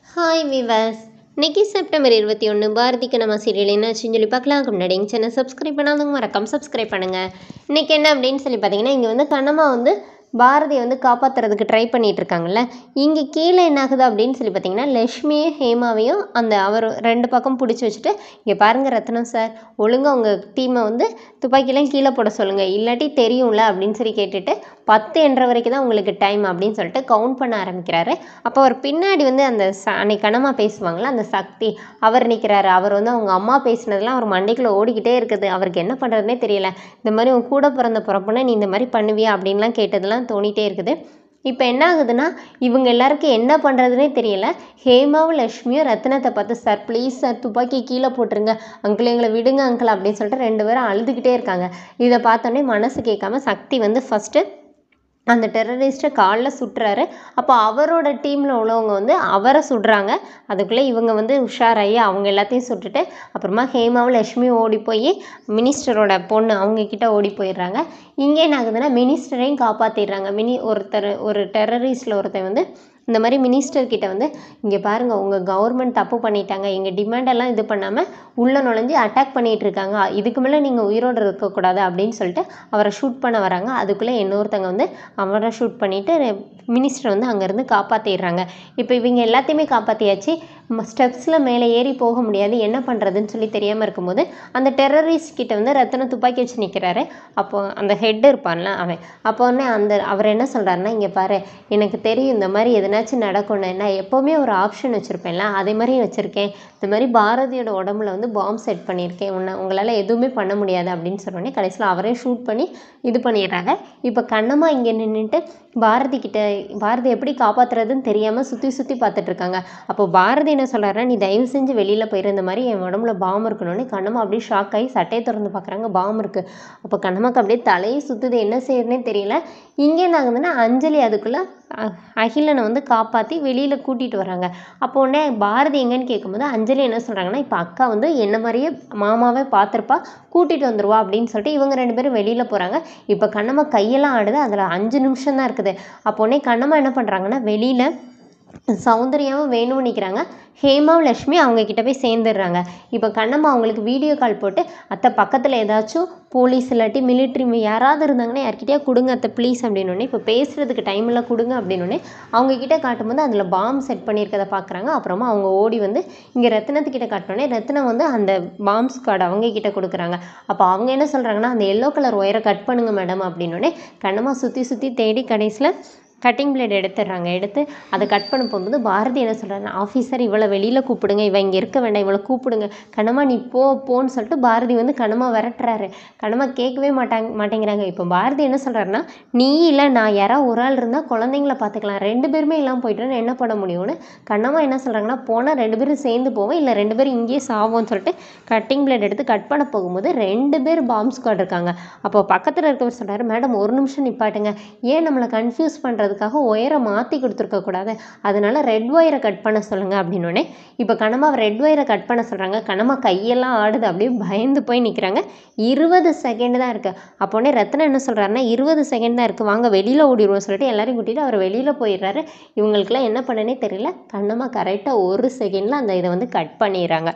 hi விவாஸ் இன்னைக்கு September இருபத்தி ஒன்று பாரதிக்கு நம்ம சீரியல் என்னாச்சுன்னு சொல்லி பார்க்கலாம் அதுக்கு முன்னாடி எங்கள் சேனல் சப்ஸ்கிரைப் பண்ணாதவங்க மறக்காம சப்ஸ்கிரைப் பண்ணுங்கள் இன்றைக்கி என்ன அப்படின்னு சொல்லி பார்த்தீங்கன்னா இங்கே வந்து கண்ணம்மா வந்து பாரதியை வந்து காப்பாற்றுறதுக்கு ட்ரை பண்ணிட்டு இருக்காங்கல்ல இங்கே கீழே என்ன ஆகுது அப்படின்னு சொல்லி பார்த்தீங்கன்னா லக்ஷ்மியும் ஹேமாவையும் அந்த அவர் ரெண்டு பக்கம் பிடிச்சி வச்சுட்டு இங்கே பாருங்கள் ரத்னம் சார் ஒழுங்காக உங்கள் டீமை வந்து துப்பாக்கிலாம் கீழே போட சொல்லுங்கள் இல்லாட்டி தெரியும்ல அப்படின்னு சொல்லி கேட்டுட்டு பத்து என்ற வரைக்கும் தான் உங்களுக்கு டைம் அப்படின்னு சொல்லிட்டு கவுண்ட் பண்ண ஆரம்பிக்கிறாரு அப்போ அவர் பின்னாடி வந்து அந்த ச அன்னைக்கு கனமா பேசுவாங்கள்ல அந்த சக்தி அவர் நிற்கிறாரு அவர் வந்து அவங்க அம்மா பேசினதெல்லாம் அவர் மண்டைக்குள்ளே ஓடிக்கிட்டே இருக்குது அவருக்கு என்ன பண்ணுறதுனே தெரியல இந்த மாதிரி உன் கூட பிறந்த பிறப்புனா நீ இந்த மாதிரி பண்ணுவியா அப்படின்லாம் கேட்டதெல்லாம் தோணிட்டே இருக்குது இப்போ என்ன ஆகுதுன்னா இவங்க எல்லாருக்கும் என்ன பண்ணுறதுனே தெரியல ஹேமாவும் லக்ஷ்மியும் ரத்னத்தை பார்த்து சார் ப்ளீஸ் சார் துப்பாக்கி கீழே போட்டுருங்க அங்கிள் எங்களை விடுங்க அங்கிள் அப்படின்னு சொல்லிட்டு ரெண்டு பேரும் அழுதுகிட்டே இருக்காங்க இதை பார்த்தோன்னே மனசு கேட்காம சக்தி வந்து ஃபஸ்ட்டு அந்த டெரரிஸ்ட்டை காலில் சுட்டுறாரு அப்போ அவரோட டீமில் உள்ளவங்க வந்து அவரை சுடுறாங்க அதுக்குள்ளே இவங்க வந்து உஷாராகி அவங்க எல்லாத்தையும் சுட்டுட்டு அப்புறமா ஹேமாவும் லக்ஷ்மியும் ஓடி போய் மினிஸ்டரோட பொண்ணு அவங்க கிட்ட ஓடி போயிடுறாங்க இங்கே என்ன ஆகுதுன்னா மினிஸ்டரையும் காப்பாற்றிடுறாங்க மினி ஒருத்தர் ஒரு டெரரிஸ்டில் ஒருத்தன் வந்து இந்த மாதிரி மினிஸ்டர் கிட்ட வந்து இங்கே பாருங்கள் உங்கள் கவர்மெண்ட் தப்பு பண்ணிட்டாங்க எங்கள் டிமாண்டெல்லாம் இது பண்ணாமல் உள்ளே நுழைஞ்சு அட்டாக் பண்ணிகிட்டு இருக்காங்க இதுக்கு மேலே நீங்கள் உயிரோடு இருக்கக்கூடாது அப்படின்னு சொல்லிட்டு அவரை ஷூட் பண்ண வராங்க அதுக்குள்ளே இன்னொருத்தங்க வந்து அவரை ஷூட் பண்ணிவிட்டு மினிஸ்டர் வந்து அங்கேருந்து காப்பாற்றிடுறாங்க இப்போ இவங்க எல்லாத்தையுமே காப்பாற்றியாச்சு ஸ்டெப்ஸில் மேலே ஏறி போக முடியாது என்ன பண்ணுறதுன்னு சொல்லி தெரியாமல் இருக்கும்போது அந்த டெரரிஸ்ட் கிட்ட வந்து ரத்தன துப்பாக்கி வச்சு நிற்கிறாரு அப்போ அந்த ஹெட் இருப்பான்ல அவன் அப்போ உடனே அந்த அவர் என்ன சொல்கிறாருன்னா இங்கே பாரு எனக்கு தெரியும் இந்த மாதிரி எதனாச்சும் நடக்கும்னு நான் எப்போவுமே ஒரு ஆப்ஷன் வச்சுருப்பேன்ல அதே மாதிரி வச்சுருக்கேன் இந்த மாதிரி பாரதியோட உடம்புல வந்து பாம்பு செட் பண்ணியிருக்கேன் உன்னை உங்களால் எதுவுமே பண்ண முடியாது அப்படின்னு சொன்னோடனே கடைசியில் அவரே ஷூட் பண்ணி இது பண்ணிடுறாங்க இப்போ கண்ணம்மா இங்கே நின்றுட்டு பாரதி கிட்ட பாரதி எப்படி காப்பாற்றுறதுன்னு தெரியாமல் சுற்றி சுற்றி பார்த்துட்டு இருக்காங்க அப்போ பாரதி என்ன சொல்கிறாருன்னா நீ தயவு செஞ்சு வெளியில் போயிரு இந்த மாதிரி என் உடம்புல பாம்பு இருக்கணும்னு கண்ணம்மா அப்படியே ஷாக் ஆகி சட்டையை திறந்து பார்க்குறாங்க பாம்பு இருக்குது அப்போ கண்ணம்மாக்கு அப்படியே தலையை சுற்றுது என்ன செய்யறதுனே தெரியல இங்கே என்ன ஆகுதுன்னா அஞ்சலி அதுக்குள்ளே அகிலனை வந்து காப்பாற்றி வெளியில் கூட்டிகிட்டு வராங்க அப்போ உடனே பாரதி எங்கன்னு கேட்கும்போது அஞ்சலி என்ன சொல்கிறாங்கன்னா இப்போ அக்கா வந்து என்ன மாதிரியே மாமாவே பார்த்துருப்பா கூட்டிகிட்டு வந்துருவா அப்படின்னு சொல்லிட்டு இவங்க ரெண்டு பேரும் வெளியில் போகிறாங்க இப்போ கண்ணம்மா கையெல்லாம் ஆடுது அதில் அஞ்சு நிமிஷம் தான் இருக்குது அப்போ உடனே கண்ணம்மா என்ன பண்ணுறாங்கன்னா வெளியில் சௌந்தர்யாவும் வேணும்னு நிற்கிறாங்க ஹேமாவும் லக்ஷ்மி அவங்க கிட்ட போய் சேர்ந்துடுறாங்க இப்போ கண்ணம்மா அவங்களுக்கு வீடியோ கால் போட்டு அத்தை பக்கத்தில் ஏதாச்சும் போலீஸ் இல்லாட்டி மிலிட்ரி யாராவது இருந்தாங்கன்னா யார்கிட்டயா கொடுங்க அத்தை ப்ளீஸ் அப்படின்னோடனே இப்போ பேசுகிறதுக்கு டைம் எல்லாம் கொடுங்க அப்படின்னோடனே அவங்க கிட்ட காட்டும்போது அதில் பாம் செட் பண்ணியிருக்கதை பார்க்குறாங்க அப்புறமா அவங்க ஓடி வந்து இங்கே ரத்தினத்துக்கிட்ட காட்டினோடனே ரத்தினம் வந்து அந்த பாம் ஸ்குவாட் அவங்க கிட்ட கொடுக்குறாங்க அப்போ அவங்க என்ன சொல்கிறாங்கன்னா அந்த எல்லோ கலர் ஒயரை கட் பண்ணுங்க மேடம் அப்படின்னோடனே கண்ணம்மா சுற்றி சுற்றி தேடி கடைசியில் கட்டிங் பிளேட் எடுத்துடுறாங்க எடுத்து அதை கட் பண்ண போகும்போது பாரதி என்ன சொல்கிறாங்க ஆஃபீஸர் இவளை வெளியில் கூப்பிடுங்க இவன் இங்கே இருக்க வேண்டாம் இவளை கூப்பிடுங்க கண்ணம்மா நீ போ போன்னு சொல்லிட்டு பாரதி வந்து கண்ணம்மா விரட்டுறாரு கண்ணம்மா கேட்கவே மாட்டாங்க மாட்டேங்கிறாங்க இப்போ பாரதி என்ன சொல்கிறாருன்னா நீ இல்லை நான் யாராவது ஒரு ஆள் இருந்தால் குழந்தைங்கள பார்த்துக்கலாம் ரெண்டு பேருமே இல்லாமல் போயிட்டோன்னு என்ன பண்ண முடியும்னு கண்ணம்மா என்ன சொல்கிறாங்கன்னா போனால் ரெண்டு பேரும் சேர்ந்து போவோம் இல்லை ரெண்டு பேரும் இங்கேயே சாவோம்னு சொல்லிட்டு கட்டிங் பிளேட் எடுத்து கட் பண்ண போகும்போது ரெண்டு பேர் பாம்பு ஸ்குவாட் இருக்காங்க அப்போ பக்கத்தில் இருக்கவர் சொல்கிறாரு மேடம் ஒரு நிமிஷம் நிப்பாட்டுங்க ஏன் நம்மளை கன்ஃபியூஸ் பண்ணுறது பண்ணுறதுக்காக ஒயரை மாற்றி கொடுத்துருக்கக்கூடாது அதனால ரெட் ஒயரை கட் பண்ண சொல்லுங்கள் அப்படின்னோடனே இப்போ கனமா ரெட் ஒயரை கட் பண்ண சொல்கிறாங்க கனமா கையெல்லாம் ஆடுது அப்படியே பயந்து போய் நிற்கிறாங்க இருபது செகண்ட் தான் இருக்குது அப்போனே ரத்னம் என்ன சொல்கிறாருன்னா இருபது செகண்ட் தான் இருக்குது வாங்க வெளியில் ஓடிடுவோம் சொல்லிட்டு எல்லாரையும் கூட்டிகிட்டு அவர் வெளியில் போயிடுறாரு இவங்களுக்குலாம் என்ன பண்ணனே தெரியல கண்ணம்மா கரெக்டாக ஒரு செகண்டில் அந்த இதை வந்து கட் பண்ணிடுறாங்க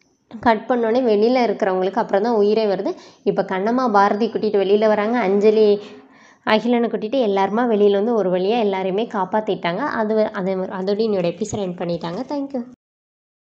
கட் பண்ணோடனே வெளியில் இருக்கிறவங்களுக்கு அப்புறம் தான் உயிரே வருது இப்போ கண்ணம்மா பாரதி கூட்டிகிட்டு வெளியில் வராங்க அஞ்சலி அகிலனை கூட்டிகிட்டு எல்லாருமா வெளியில் வந்து ஒரு வழியாக எல்லாரையுமே காப்பாற்றிட்டாங்க அது அது அதோடய என்னோடய எபிசோட் என் பண்ணிட்டாங்க தேங்க்யூ